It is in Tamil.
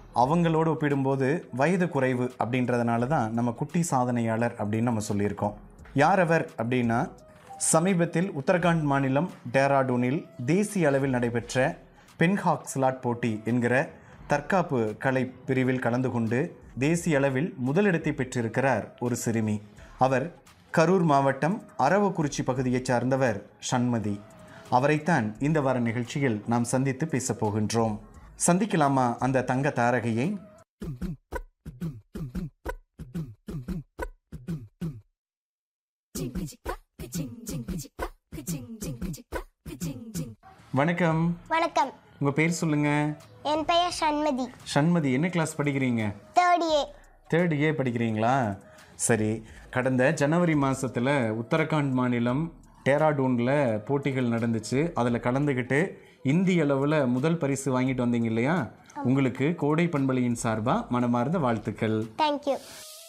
அவங்களோடு ஒப்பிடும்போது வயது குறைவு அப்படின்றதுனால தான் நம்ம குட்டி சாதனையாளர் அப்படின்னு நம்ம சொல்லியிருக்கோம் யார் அவர் அப்படின்னா சமீபத்தில் உத்தரகாண்ட் மாநிலம் டேராடூனில் தேசிய அளவில் நடைபெற்ற பென்ஹாக் ஸ்லாட் போட்டி என்கிற தற்காப்பு கலை பிரிவில் கலந்து கொண்டு தேசிய அளவில் முதலிடத்தை பெற்றிருக்கிறார் ஒரு சிறுமி அவர் கரூர் மாவட்டம் அரவக்குறிச்சி பகுதியைச் சார்ந்தவர் ஷண்மதி அவரைத்தான் இந்த வார நிகழ்ச்சியில் நாம் சந்தித்து பேசப் போகின்றோம் சந்திக்கலாமா அந்த தங்க தாரகையை வணக்கம் வணக்கம் உங்க பேர் சொல்லுங்க என் பெயர் ஷண்மதி ஷண்மதி என்ன கிளாஸ் படிக்கிறீங்க தேர்ட் ஏ தேர்ட் ஏ படிக்கிறீங்களா சரி கடந்த ஜனவரி மாதத்தில் உத்தரகாண்ட் மாநிலம் டேராடூனில் போட்டிகள் நடந்துச்சு அதில் கலந்துக்கிட்டு இந்திய அளவில் முதல் பரிசு வாங்கிட்டு வந்தீங்க இல்லையா உங்களுக்கு கோடை பண்பலையின் சார்பாக மனமார்ந்த வாழ்த்துக்கள் தேங்க்யூ